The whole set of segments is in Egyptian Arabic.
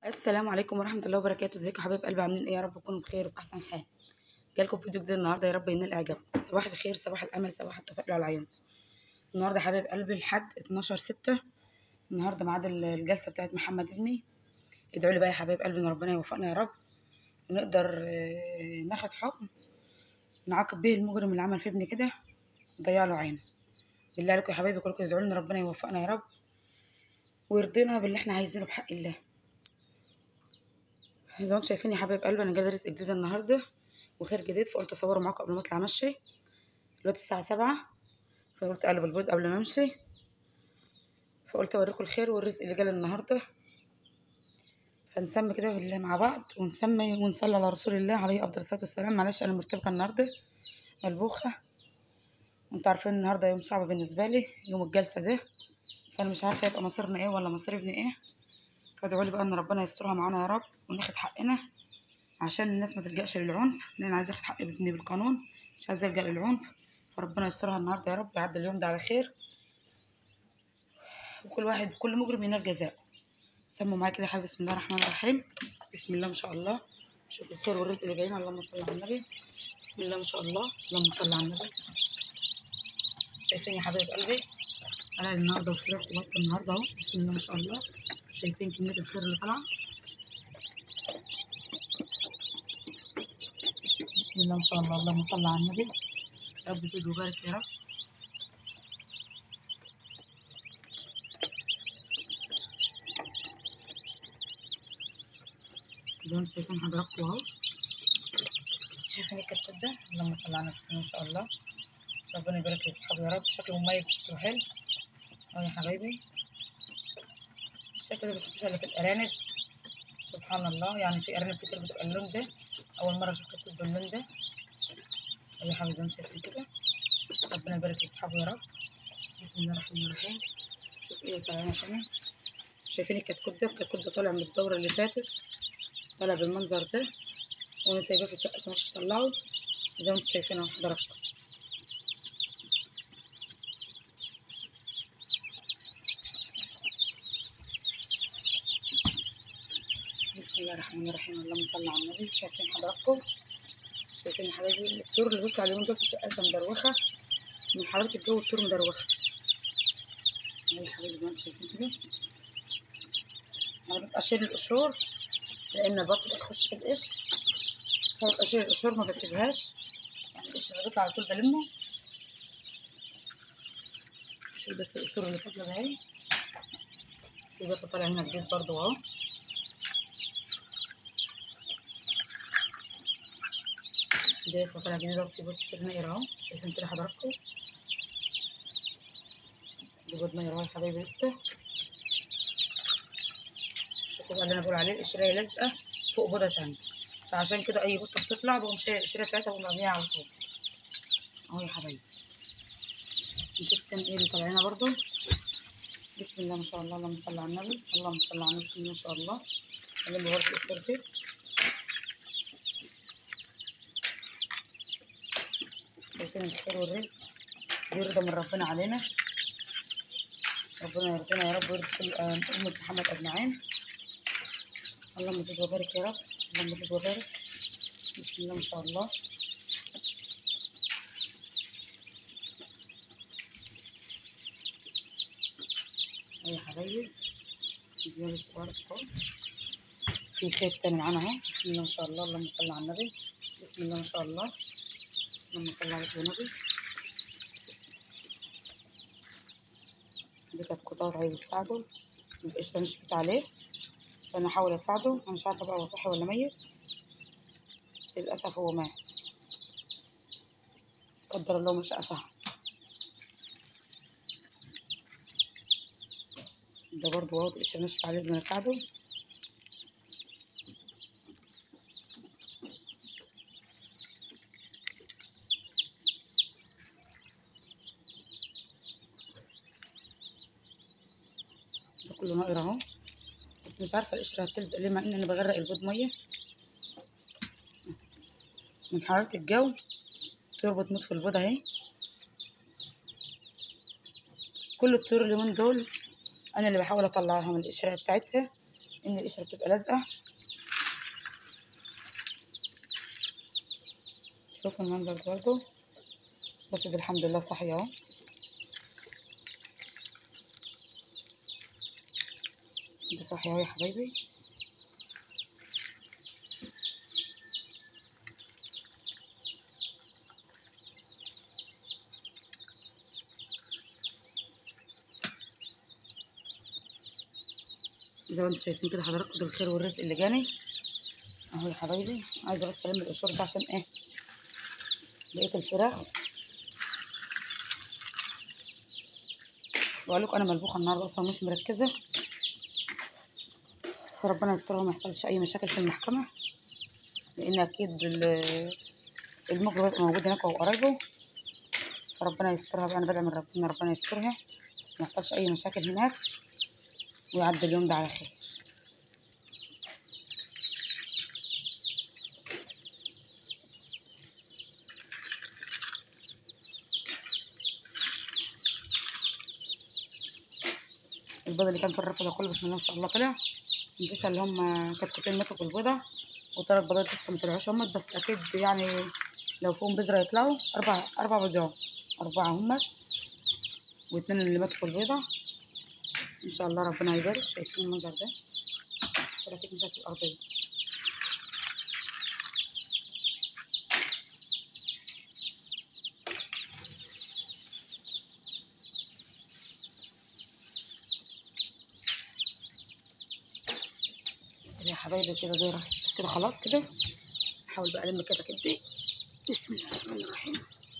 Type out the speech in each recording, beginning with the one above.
السلام عليكم ورحمة الله وبركاته ازيكم يا حبايب قلبي عاملين ايه يا رب تكونوا بخير وفي احسن حال جالكم فيديو جديد النهارده يا رب ينال اعجابكم صباح الخير صباح الامل صباح التفاؤل على العيون النهارده يا حبايب قلبي لحد 12 6 النهارده ميعاد الجلسه بتاعت محمد ابني ادعوا لي بقى يا حبايب قلبي ان ربنا يوفقنا يا رب ونقدر آه، ناخد حكم نعاقب به المجرم اللي عمل في ابني كده ضيع له عينه بالله عليكم يا حبايبي كلكم تدعوا لنا ربنا يوفقنا يا رب ويرضينا باللي احنا عايزينه بحق الله زي ما انتم شايفين يا حبايب قلبي انا جايه رزق جديد النهارده وخير جديد فقلت اصوره معاكم قبل ما اطلع مشي دلوقتي الساعه سبعة فقلت اقلب البيض قبل ما امشي فقلت اوريكم الخير والرزق اللي جالي النهارده فنسمي كده بالله مع بعض ونسمي ونصلي على رسول الله عليه افضل الصلاه والسلام معلش انا مرتبكه النهارده ملبوخه وانتوا عارفين النهارده يوم صعب بالنسبه لي يوم الجلسه ده فانا مش عارفه يبقى مصيرنا ايه ولا مصير ابني ايه فادعوا لي بقى ان ربنا يسترها معانا يا رب وناخد حقنا عشان الناس ما تلجاش للعنف لان انا عايزه اخد حق ابني بالقانون مش عايزه الجا للعنف فربنا يسترها النهارده يا رب يعدي اليوم ده على خير وكل واحد كل مجرم ينال جزاءه سموا معايا كده يا حبيبي بسم الله الرحمن الرحيم بسم الله ما شاء الله شوف الخير والرزق اللي جايين اللهم صل على النبي بسم الله ما شاء الله اللهم صل على النبي شايفين يا حبايب قلبي انا النهارده وخير وقت النهارده اهو بسم الله ما شاء الله شايفين كميه الخير اللي طالعه بسم الله ما شاء الله اللهم صل على النبي يا رب زد وبارك يا رب زي ما انتم شايفين حضراتكم اهو شايفين الكتاب ده اللهم صل على النبي ما شاء الله ربنا يبارك لاصحابه يا رب شكله مميز شكله حلو اهو يا حبايبي الشكل ده مبشوفوش الا في الارانب سبحان الله يعني في ارانب كتير بتبقى اللون ده اول مره اشوف كتكوت باللون ده اي حاجه زي ما شايفين كده ربنا يبارك لاصحابه يا رب بسم الله الرحمن الرحيم شوف ايه طالعين تاني شايفين الكتكوت ده الكتكوت ده طالع من الدوره اللي فاتت طالع بالمنظر ده وانا سايباه في الفقس مش طلعه زي ما انتم شايفين اهو حضراتكم بسم الله الرحمن الرحيم اللهم صل على النبي شايفين حضراتكم شايفين يا حبايبي الطور اللي بيطلع اليومين دول بتبقى مدروخه من حراره الجو الطور مدروخه اهي يا حبايبي زي ما انتم شايفين كده انا ببقى اشيل القشور لان البط بتخش في القشر فببقى اشيل القشور ما بسيبهاش يعني القشر اللي بيطلع على طول بلمه اشيل بس القشور اللي فاضله ده اهي في بط طالع هنا جديد برضو اهو ده لسه طالع جديد اهو في بيض كتير ناير اهو شايفين كده حضراتكم ده بيض ناير اهو يا حبايبي لسه شوفوا بقى اللي انا بقول عليه القشريه لازقه فوق بيضه تانية فعشان كده اي بطه بتطلع بقوم شايل القشريه بتاعتها وبقوم مرميها على طول اهو يا حبايبي نشوف تاني ايه اللي طالعينها برضو بسم الله ما شاء الله اللهم صل على النبي اللهم صل على النبي بسم الله ما شاء الله اللي برضه القشور كده شايفين الخير والرزق يرضى من ربنا علينا ربنا يرضينا يا رب ويرضي كل أمة محمد أجمعين اللهم زد وبارك يا رب اللهم زد وبارك بسم الله ما شاء الله أهو يا حبايبي فيديو صغير اهو في خير تاني معانا اهو بسم الله ما شاء الله اللهم صل على النبي بسم الله ما شاء الله اللهم صل على النبي دي كانت قطاط عايز اساعده القشرة نشفت عليه فانا احاول اساعده انا مش عارفه بقى هو صحي ولا ميت بس للاسف هو مات قدر الله ما شاء فعل ده برضه اهو القشرة نشفت عليه لازم اساعده ده كله ناقر اهو بس مش عارفه القشره هتلزق ليه مع ان انا بغرق البيض ميه من حراره الجو الطيور بتموت في البيض اهي كل الطيور اليومين دول انا اللي بحاول اطلعها من القشره بتاعتها ان القشره بتبقى لازقه شوفوا المنظر ده برضه بس ده الحمد لله صحي اهو ده صحي اهو يا حبايبي زي ما انتم شايفين كده حضراتكم ده الخير والرزق اللي جاني اهو يا حبايبي عايزه بس الم القشور ده عشان ايه لقيت الفراخ بقول لكم انا ملبوخه النهارده اصلا مش مركزه فربنا يسترها وما يحصلش اي مشاكل في المحكمه لان اكيد ال- المجرم بيبقى موجود هناك وهو قرايبه فربنا يسترها بقى انا بدعي من ربنا ربنا يسترها ما يحصلش اي مشاكل هناك ويعدي اليوم ده على خير البيضة اللي كان في الرف ده كله بسم الله ما شاء الله طلع مفيش اللي هم كتكوتين ماتوا في البيضة وثلاث بيضات لسه مطلعوش همت بس أكيد يعني لو فيهم بذرة يطلعوا أربع أربع بيضات أربعة همت واتنين اللي ماتوا في البيضة إن شاء الله ربنا يبارك شايفين المنظر ده كده أكيد مش في الأرضية يا حبايبي كده دي رص كده خلاص كده احاول بقى الم كده كده بسم الله الرحمن الرحيم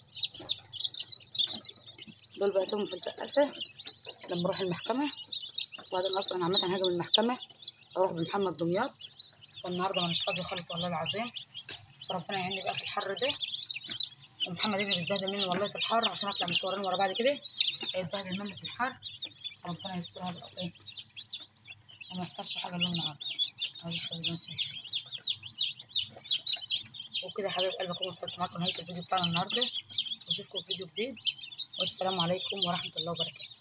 دول بقى اسيبهم في الدقاسة لما اروح المحكمة وبعدين اصلا عامة هاجي من المحكمة اروح بمحمد دمياط والنهارده مش فاضية خالص والله العظيم ربنا يعيني بقى في الحر ده ومحمد ابني بيتبهدل مني والله في الحر عشان اطلع مشوارين ورا بعض كده هيتبهدل مني في الحر ربنا يسترها بقى ايه وما يحصلش حاجة له النهارده اهي يا حبيبي زي ما انت شايفين وكده يا حبايب قلبي اكون وصلت معاكم نهاية الفيديو بتاعنا النهارده واشوفكم في فيديو جديد والسلام عليكم ورحمة الله وبركاته